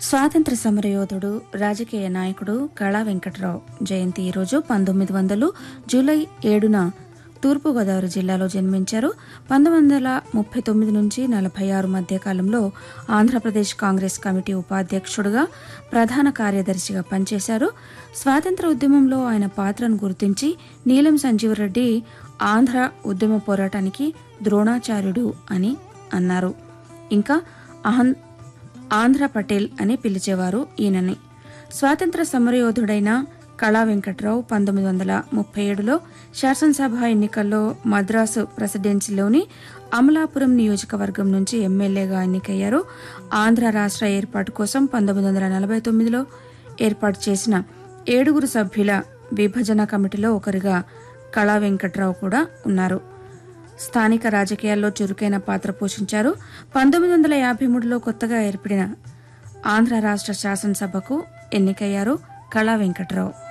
స్వాతంత్ర సమరయోధుడు రాజకీయ నాయకుడు కళా వెంకట్రావు జయంతి ఈరోజు పంతొమ్మిది వందలు జూలై ఏడున తూర్పుగోదావరి జిల్లాలో జన్మించారు పంతొమ్మిది వందల ముప్పై తొమ్మిది నుంచి నలభై ఆరు మధ్య కాలంలో ఆంధ్రప్రదేశ్ కాంగ్రెస్ కమిటీ ఉపాధ్యక్షుడుగా ప్రధాన కార్యదర్శిగా పనిచేశారు స్వాతంత్ర ఉద్యమంలో ఆయన పాత్రను గుర్తించి నీలం సంజీవరెడ్డి ఆంధ్ర ఉద్యమ పోరాటానికి ద్రోణాచార్యుడు అని అన్నారు ఇంకా అహం ఆంధ్ర పటేల్ అని పిలిచేవారు ఈయనని స్వాతంత్ర సమరయోధుడైన కళా వెంకట్రావు పంతొమ్మిది వందల ముప్పై ఏడులో శాసనసభ ఎన్నికల్లో మద్రాసు ప్రెసిడెన్సీలోని అమలాపురం నియోజకవర్గం నుంచి ఎమ్మెల్యేగా ఎన్నికయ్యారు ఆంధ్ర రాష్ట్ర ఏర్పాటు కోసం పంతొమ్మిది వందల నలభై తొమ్మిదిలో ఏర్పాటు చేసిన ఏడుగురు సభ్యుల విభజన కమిటీలో ఒకరిగా కళా వెంకట్రావు కూడా ఉన్నారు స్థానిక రాజకీయాల్లో చురుకైన పాత్ర పోషించారు పంతొమ్మిది వందల యాభై మూడులో కొత్తగా ఏర్పడిన ఆంధ్ర రాష్ట్ర శాసనసభకు ఎన్నికయ్యారు కళా వెంకట్రావు